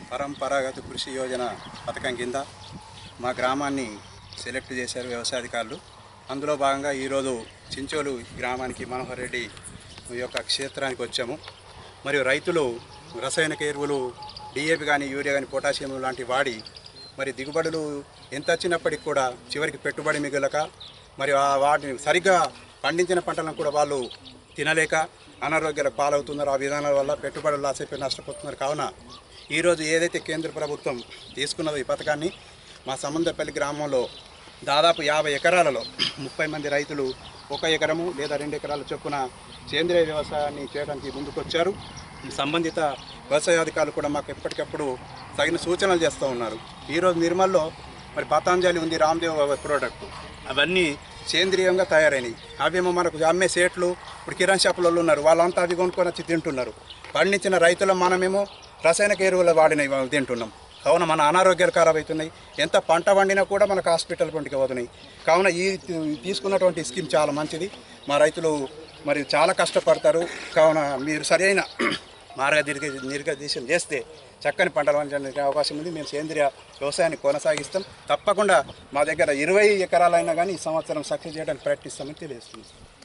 పరంపరాగత కృషి యోజన పథకం కింద మా గ్రామాన్ని సెలెక్ట్ చేశారు వ్యవసాయాధికారులు అందులో భాగంగా ఈరోజు చించోలు గ్రామానికి మనోహర్ రెడ్డి యొక్క క్షేత్రానికి వచ్చాము మరియు రైతులు రసాయనిక ఎరువులు డిఏపి కానీ యూరియా కానీ పొటాషియం లాంటి వాడి మరి దిగుబడులు ఎంత వచ్చినప్పటికి కూడా చివరికి పెట్టుబడి మిగలక మరియు ఆ వాటిని సరిగ్గా పండించిన పంటలను కూడా వాళ్ళు తినలేక అనారోగ్యాలకు పాలవుతున్నారో ఆ విధానాల వల్ల పెట్టుబడులు లాస్ అయిపోయి నష్టపోతున్నారు కావున ఈరోజు ఏదైతే కేంద్ర ప్రభుత్వం తీసుకున్నదో ఈ పథకాన్ని మా సముద్రపల్లి గ్రామంలో దాదాపు యాభై ఎకరాలలో ముప్పై మంది రైతులు ఒక ఎకరము లేదా రెండు ఎకరాల చొప్పున సేంద్రియ వ్యవసాయాన్ని చేయడానికి ముందుకొచ్చారు ఈ సంబంధిత వ్యవసాయాధికారులు కూడా మాకు ఎప్పటికప్పుడు తగిన సూచనలు చేస్తూ ఉన్నారు ఈరోజు నిర్మల్లో మరి పతాంజలి ఉంది రామ్దేవ్ ప్రోడక్ట్ అవన్నీ సేంద్రియంగా తయారైనవి అవేమో మనకు అమ్మే సేట్లు ఇప్పుడు కిరాణ్ షాపులలో ఉన్నారు వాళ్ళంతా అవి కొనుక్కొని వచ్చి తింటున్నారు పండించిన రైతుల మనమేమో రసాయనిక ఎరువులు వాడినవి తింటున్నాం కావున మన అనారోగ్యాలు ఖరాబ్ అవుతున్నాయి ఎంత పంట పండినా కూడా మనకు హాస్పిటల్ పంటికి పోతున్నాయి కావున ఈ తీసుకున్నటువంటి స్కీమ్ చాలా మంచిది మా రైతులు మరి చాలా కష్టపడతారు కావున మీరు సరైన మార్గదీర్ఘ నిర్గదేశం చేస్తే చక్కని పంటలు పండించడానికి అవకాశం ఉంది మేము సేంద్రియ వ్యవసాయాన్ని కొనసాగిస్తాం తప్పకుండా మా దగ్గర ఇరవై ఎకరాలైనా కానీ ఈ సంవత్సరం సక్సెస్ చేయడానికి ప్రయత్నిస్తామని తెలియజేస్తుంది